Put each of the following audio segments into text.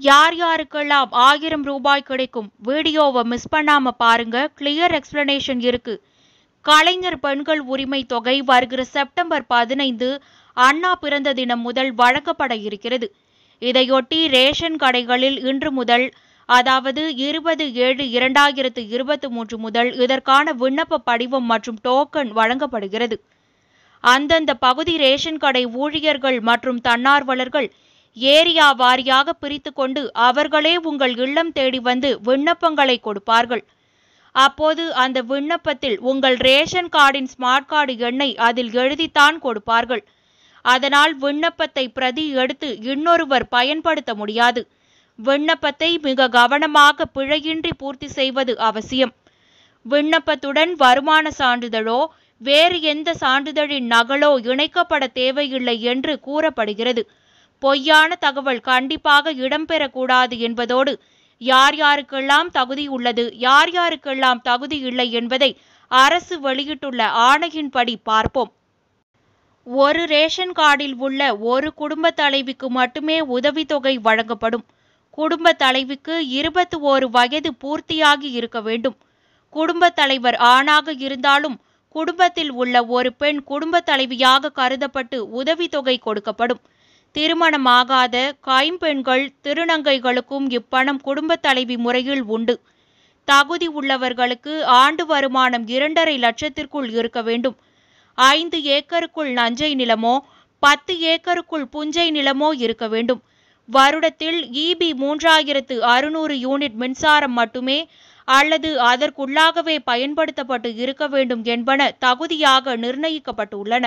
யார் யாருக்கெல்லாம் ஆயிரம் ரூபாய் கிடைக்கும் வீடியோவை மிஸ் பண்ணாம பாருங்க கிளியர் எக்ஸ்பிளனேஷன் இருக்கு கலைஞர் பெண்கள் உரிமை தொகை வருகிற செப்டம்பர் பதினைந்து அண்ணா பிறந்த தினம் முதல் வழங்கப்பட இருக்கிறது இதையொட்டி ரேஷன் கடைகளில் இன்று முதல் அதாவது இருபது ஏழு இரண்டாயிரத்து இருபத்தி மூன்று முதல் இதற்கான விண்ணப்ப படிவம் மற்றும் டோக்கன் வழங்கப்படுகிறது அந்தந்த பகுதி ரேஷன் கடை ஊழியர்கள் மற்றும் தன்னார்வலர்கள் ஏரியா வாரியாக பிரித்து கொண்டு அவர்களே உங்கள் இல்லம் தேடி வந்து விண்ணப்பங்களை கொடுப்பார்கள் அப்போது அந்த விண்ணப்பத்தில் உங்கள் ரேஷன் கார்டின் ஸ்மார்ட் கார்டு எண்ணை அதில் எழுதித்தான் கொடுப்பார்கள் அதனால் விண்ணப்பத்தை பிரதி எடுத்து இன்னொருவர் பயன்படுத்த முடியாது விண்ணப்பத்தை மிக கவனமாக பிழையின்றி பூர்த்தி செய்வது அவசியம் விண்ணப்பத்துடன் வருமான சான்றிதழோ வேறு எந்த சான்றிதழின் நகலோ இணைக்கப்பட தேவையில்லை என்று கூறப்படுகிறது பொய்யான தகவல் கண்டிப்பாக இடம்பெறக்கூடாது என்பதோடு யார் யாருக்கெல்லாம் தகுதி உள்ளது யார் யாருக்கெல்லாம் தகுதி இல்லை என்பதை அரசு வெளியிட்டுள்ள ஆணையின்படி பார்ப்போம் ஒரு ரேஷன் கார்டில் உள்ள ஒரு குடும்ப தலைவிக்கு மட்டுமே உதவித்தொகை வழங்கப்படும் குடும்ப தலைவிக்கு இருபத்தி ஓரு வயது பூர்த்தியாகி இருக்க வேண்டும் குடும்ப தலைவர் ஆணாக இருந்தாலும் குடும்பத்தில் உள்ள ஒரு பெண் குடும்ப தலைவியாக கருதப்பட்டு உதவித்தொகை கொடுக்கப்படும் திருமணமாகாத கைம்பெண்கள் திருநங்கைகளுக்கும் இப்பணம் குடும்ப தலைவி முறையில் உண்டு தகுதி உள்ளவர்களுக்கு ஆண்டு வருமானம் இரண்டரை லட்சத்திற்குள் இருக்க வேண்டும் ஐந்து ஏக்கருக்குள் நஞ்சை நிலமோ பத்து ஏக்கருக்குள் புஞ்சை நிலமோ இருக்க வேண்டும் வருடத்தில் இபி மூன்றாயிரத்து அறுநூறு யூனிட் மின்சாரம் மட்டுமே அல்லது அதற்குள்ளாகவே பயன்படுத்தப்பட்டு இருக்க வேண்டும் என்பன தகுதியாக நிர்ணயிக்கப்பட்டுள்ளன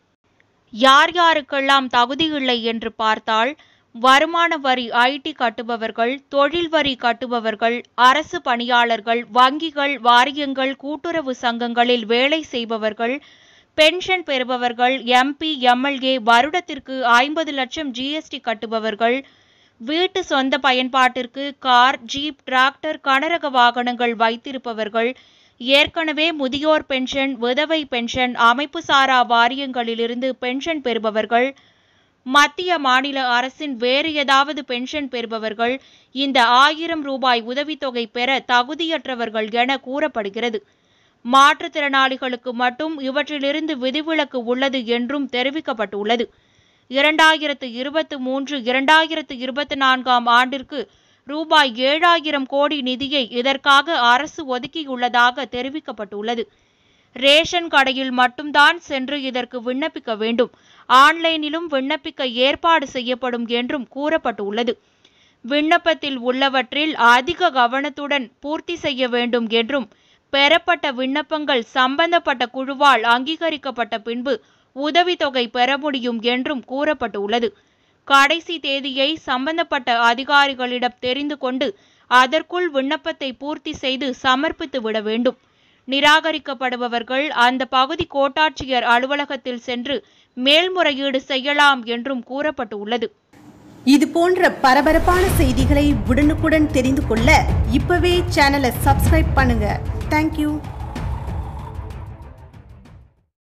யார் யாருக்கெல்லாம் தகுதி இல்லை என்று பார்த்தால் வருமான வரி ஐடி கட்டுபவர்கள் தொழில் வரி கட்டுபவர்கள் அரசு பணியாளர்கள் வங்கிகள் வாரியங்கள் கூட்டுறவு சங்கங்களில் வேலை செய்பவர்கள் பென்ஷன் பெறுபவர்கள் எம்பி எம்எல்ஏ வருடத்திற்கு ஐம்பது லட்சம் ஜிஎஸ்டி கட்டுபவர்கள் வீட்டு சொந்த பயன்பாட்டிற்கு கார் ஜீப் டிராக்டர் கனரக வாகனங்கள் வைத்திருப்பவர்கள் ஏற்கனவே முதியோர் பென்ஷன் விதவை பென்ஷன் அமைப்பு சாரா வாரியங்களிலிருந்து பென்ஷன் பெறுபவர்கள் மத்திய மாநில அரசின் வேறு ஏதாவது பென்ஷன் பெறுபவர்கள் இந்த ஆயிரம் ரூபாய் உதவித்தொகை பெற தகுதியற்றவர்கள் என கூறப்படுகிறது மாற்றுத்திறனாளிகளுக்கு மட்டும் இவற்றிலிருந்து விதிவிலக்கு உள்ளது என்றும் தெரிவிக்கப்பட்டுள்ளது இரண்டாயிரத்து இருபத்து மூன்று இரண்டாயிரத்து இருபத்தி நான்காம் ஆண்டிற்கு ரூபாய் ஏழாயிரம் கோடி நிதியை இதற்காக அரசு ஒதுக்கியுள்ளதாக தெரிவிக்கப்பட்டுள்ளது ரேஷன் கடையில் மட்டும்தான் சென்று இதற்கு விண்ணப்பிக்க வேண்டும் ஆன்லைனிலும் விண்ணப்பிக்க ஏற்பாடு செய்யப்படும் என்றும் கூறப்பட்டுள்ளது விண்ணப்பத்தில் உள்ளவற்றில் அதிக கவனத்துடன் பூர்த்தி செய்ய வேண்டும் என்றும் பெறப்பட்ட விண்ணப்பங்கள் சம்பந்தப்பட்ட குழுவால் அங்கீகரிக்கப்பட்ட பின்பு உதவித்தொகை பெற முடியும் என்றும் கூறப்பட்டுள்ளது கடைசி தேதியை சம்பந்தப்பட்ட அதிகாரிகளிடம் தெரிந்து கொண்டு அதற்குள் விண்ணப்பத்தை பூர்த்தி செய்து சமர்ப்பித்து விட வேண்டும் நிராகரிக்கப்படுபவர்கள் அந்த பகுதி கோட்டாட்சியர் அலுவலகத்தில் சென்று மேல்முறையீடு செய்யலாம் என்றும் கூறப்பட்டுள்ளது இது போன்ற பரபரப்பான செய்திகளை உடனுக்குடன் தெரிந்து கொள்ள இப்பவே சேனலை சப்ஸ்கிரைப் பண்ணுங்க தேங்க்யூ